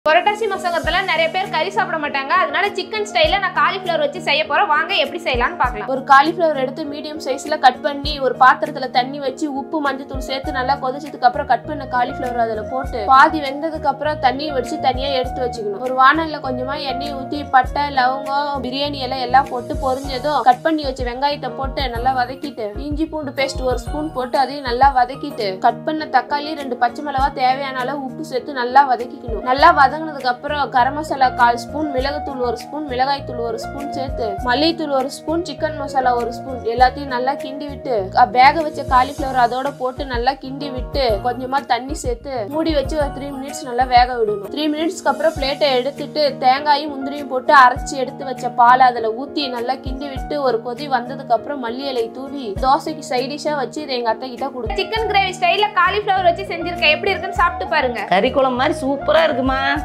புரட்டாசி மாசங்கிறதுல நிறைய பேர் கறி சாப்பிட மாட்டாங்க அதனால சிக்கன் ஸ்டைல நான் காலிஃப்ளவர் வச்சு செய்ய போறேன் வாங்க எப்படி செய்யலாம்னு பார்க்கலாம் ஒரு காலிஃப்ளவர் எடுத்து மீடியம் சைஸ்ல கட் பண்ணி ஒரு பாத்திரத்துல தண்ணி வச்சு உப்பு மஞ்சத்தூள் சேர்த்து நல்லா கொதிச்சதுக்கு அப்புறம் கட் பண்ண காலிஃப்ளவர் அதுல போட்டு பாதி வெந்ததுக்கு அப்புறம் தண்ணியை வடிச்சு தனியா எடுத்து வச்சுக்கணும் ஒரு வானல்ல கொஞ்சமா எண்ணெய் ஊத்தி பட்டை லவங்கம் பிரியாணி எல்லாம் எல்லாம் போட்டு பொரிஞ்சதும் கட் பண்ணி வச்ச வெங்காயத்தை போட்டு நல்லா வதக்கிட்டு இஞ்சி பூண்டு பேஸ்ட் ஒரு ஸ்பூன் போட்டு அதையும் நல்லா வதக்கிட்டு கட் பண்ண தக்காளி ரெண்டு பச்சை மிளகா தேவையான அளவு உப்பு சேர்த்து நல்லா வதக்கிக்கணும் நல்லா வதங்கினதுக்கு அப்புறம் கரம் மசாலா கால் ஸ்பூன் மிளகுத்தூள் ஒரு ஸ்பூன் மிளகாய் தூள் ஒரு ஸ்பூன் சேர்த்து மல்லித்தூள் ஒரு ஸ்பூன் சிக்கன் மசாலா ஒரு ஸ்பூன் எல்லாத்தையும் நல்லா கிண்டி விட்டு அ, வேக வச்ச காலிஃபிளவர் அதோட போட்டு நல்லா கிண்டி விட்டு கொஞ்சமா தண்ணி சேர்த்து மூடி வச்சு ஒரு த்ரீ மினிட்ஸ் நல்லா வேக விடணும் த்ரீ மினிட்ஸ்க்கு அப்புறம் பிளேட்டை எடுத்துட்டு தேங்காயும் முந்திரியும் போட்டு அரைச்சி எடுத்து வச்ச பால் அதுல ஊத்தி நல்லா கிண்டி விட்டு ஒரு கொதி வந்ததுக்கு அப்புறம் மல்லி இலை தூவி தோசைக்கு சைடிஷா வச்சு இதை எங்க அத்தை கிட்ட கொடுத்து சிக்கன் கிரேவி ஸ்டைல காலிஃப்ளவர் வச்சு செஞ்சிருக்கேன் எப்படி இருக்குன்னு சாப்பிட்டு பாருங்க கறி குழம்பு மாதிரி சூப்பரா இருக்குமா